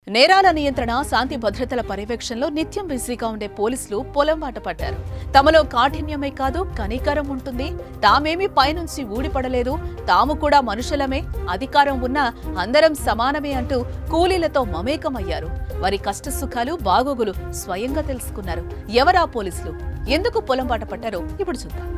నేరాల నియంత్రణ శాంతి భద్రతల పర్యవేక్షణలో నిత్యం బిజీగా ఉండే పోలీసులు పొలం బాట పట్టారు తమలో కాఠిన్యమే కాదు కనికరం ఉంటుంది తామేమీ పైనుంచి ఊడిపడలేదు తాము కూడా మనుషులమే అధికారం ఉన్నా అందరం సమానమే అంటూ కూలీలతో మమేకమయ్యారు వారి కష్ట సుఖాలు బాగోగులు స్వయంగా తెలుసుకున్నారు ఎవరా పోలీసులు ఎందుకు పొలం బాట పట్టారో ఇప్పుడు చూద్దాం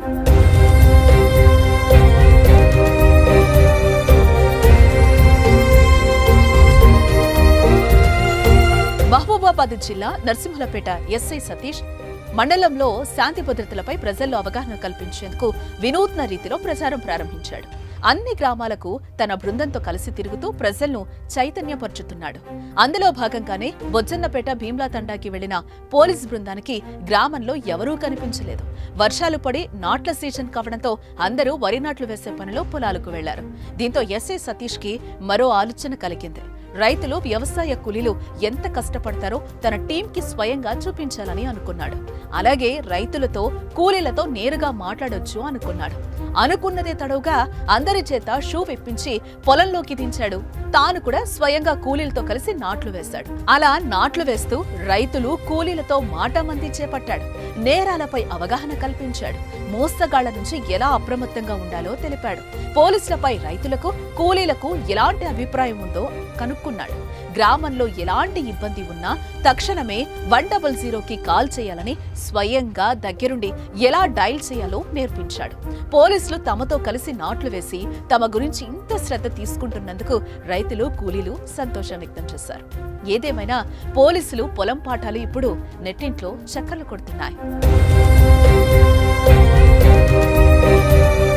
మహబూబాబాద్ జిల్లా నరసింహులపేట ఎస్ఐ సతీష్ మండలంలో శాంతి భద్రతలపై ప్రజల్లో అవగాహన కల్పించేందుకు వినూత్న రీతిలో ప్రచారం ప్రారంభించాడు అన్ని గ్రామాలకు తన బృందంతో కలిసి తిరుగుతూ ప్రజలను చైతన్యపరుచుతున్నాడు అందులో భాగంగానే బొజ్జన్నపేట భీమ్లా తండాకి వెళ్లిన పోలీస్ బృందానికి గ్రామంలో ఎవరూ కనిపించలేదు వర్షాలు పడి నాట్ల సీజన్ కావడంతో అందరూ వరి నాట్లు వేసే పనిలో పొలాలకు వెళ్లారు దీంతో ఎస్ఐ సతీష్ కి మరో ఆలోచన కలిగింది రైతులు వ్యవసాయ కూలీలు ఎంత కష్టపడతారో తన టీంకి స్వయంగా చూపించాలని అనుకున్నాడు అలాగే రైతులతో కూలీలతో నేరుగా మాట్లాడొచ్చు అనుకున్నాడు అనుకున్నదే తడవుగా అందరి చేత షూ విప్పించి పొలంలోకి దించాడు తాను కూడా స్వయంగా కూలీలతో కలిసి నాట్లు వేశాడు అలా నాట్లు వేస్తూ రైతులు కూలీలతో మాటమంది చేపట్టాడు నేరాలపై అవగాహన కల్పించాడు మోస్తగాళ్ల నుంచి ఎలా అప్రమత్తంగా ఉండాలో తెలిపాడు పోలీసులపై రైతులకు కూలీలకు ఎలాంటి అభిప్రాయం ఉందో కనుక్కున్నాడు గ్రామంలో ఎలాంటి ఇబ్బంది ఉన్నా తక్షణమే వన్ డబల్ జీరోకి కాల్ చేయాలని స్వయంగా దగ్గరుండి ఎలా డైల్ చేయాలో నేర్పించాడు పోలీసులు తమతో కలిసి నాట్లు వేసి తమ గురించి ఇంత శ్రద్ధ తీసుకుంటున్నందుకు రైతులు కూలీలు సంతోషం వ్యక్తం చేశారు ఏదేమైనా పోలీసులు పొలం పాఠాలు ఇప్పుడు నెట్టింట్లో చక్కర్లు కొడుతున్నాయి